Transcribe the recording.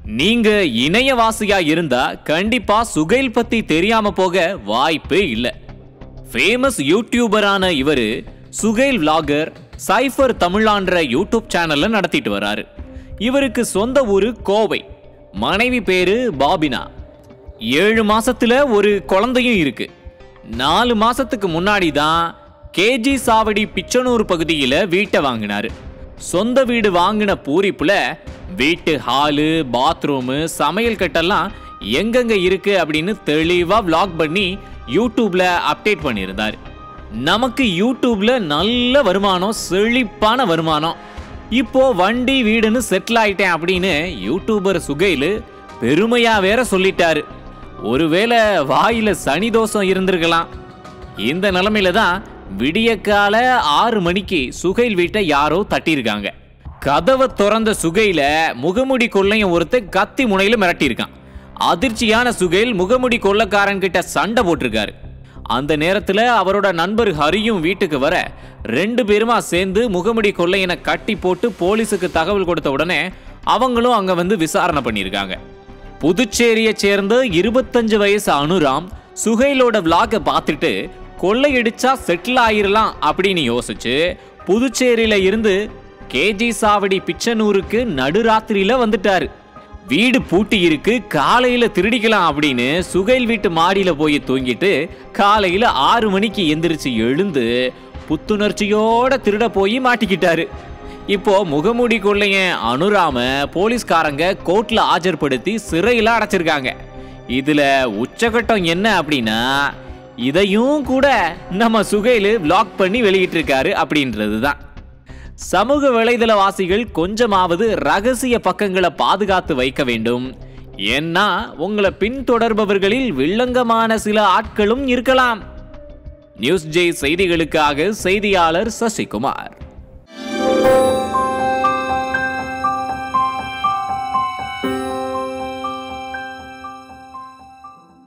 நீங்க இணையவாசியா இருந்தா கண்டிப்பா சுகைல் பத்தி தெரியாம போக வாய்ப்பே இல்லை ஃபேமஸ் யூடியூபரான இவரு சுகைல் vlogger சைஃபர் தமிழான்ற யூடியூப் சேனல்ல நடத்திட்டு வராரு இவருக்கு சொந்த ஊரு கோவை மனைவி பேரு பாபினா ஏழு மாசத்துல ஒரு குழந்தையும் இருக்கு நாலு மாசத்துக்கு முன்னாடி தான் கேஜி சாவடி பிச்சனூர் பகுதியில வீட்டை வாங்கினாரு சொந்த வீடு வாங்கின பூரிப்புல வீட்டு ஹாலு பாத்ரூமு சமையல் கட்டெல்லாம் எங்கெங்க இருக்கு அப்படின்னு தெளிவா vlog பண்ணி யூடியூப்ல அப்டேட் பண்ணியிருந்தாரு நமக்கு யூடியூப்ல நல்ல வருமானம் செழிப்பான வருமானம் இப்போ வண்டி வீடுன்னு செட்டில் ஆயிட்டேன் அப்படின்னு யூடியூபர் சுகைலு பெருமையா வேற சொல்லிட்டாரு ஒருவேளை வாயில சனி தோஷம் இருந்திருக்கலாம் இந்த நிலைமையில தான் விடியக்கால ஆறு மணிக்கு சுகைல் வீட்டை யாரோ தட்டியிருக்காங்க கதவை திறந்த சுகையில முகமுடி கொள்ளையும் ஒருத்தன் கத்தி முனையில மிரட்டியிருக்கான் அதிர்ச்சியான சுகைல் முகமுடி கொள்ளக்காரன் கிட்ட சண்டை போட்டிருக்காரு அந்த நேரத்துல அவரோட நண்பர் ஹரியும் வீட்டுக்கு வர ரெண்டு பேருமா சேர்ந்து முகமுடி கொள்ளையனை கட்டி போட்டு போலீஸுக்கு தகவல் கொடுத்த உடனே அவங்களும் அங்க வந்து விசாரணை பண்ணியிருக்காங்க புதுச்சேரியை சேர்ந்த இருபத்தஞ்சு வயசு அனுராம் சுகைலோட விளாக பார்த்துட்டு கொள்ளையடிச்சா செட்டில் ஆயிரலாம் அப்படின்னு யோசிச்சு புதுச்சேரியில இருந்து கேஜி சாவடி பிச்சனூருக்கு நடுராத்திரியில வந்துட்டாரு வீடு பூட்டி இருக்கு காலையில திருடிக்கலாம் அப்படின்னு சுகைல் வீட்டு மாடியில போய் தூங்கிட்டு காலையில ஆறு மணிக்கு எந்திரிச்சு எழுந்து புத்துணர்ச்சியோட திருட போய் மாட்டிக்கிட்டாரு இப்போ முகமூடி கொள்ளையன் அனுராம போலீஸ்காரங்க கோர்ட்ல ஆஜர்படுத்தி சிறையில அடைச்சிருக்காங்க இதுல உச்சகட்டம் என்ன அப்படின்னா இதையும் கூட நம்ம சுகைலு vlog பண்ணி வெளியிட்டிருக்காரு அப்படின்றது தான் சமூக வலைதளவாசிகள் கொஞ்சமாவது ரகசிய பக்கங்களை பாதுகாத்து வைக்க வேண்டும் ஏன்னா உங்களை பின்தொடர்பவர்களில் வில்லங்கமான சில ஆட்களும் இருக்கலாம் நியூஸ் ஜே செய்திகளுக்காக செய்தியாளர் சசிகுமார்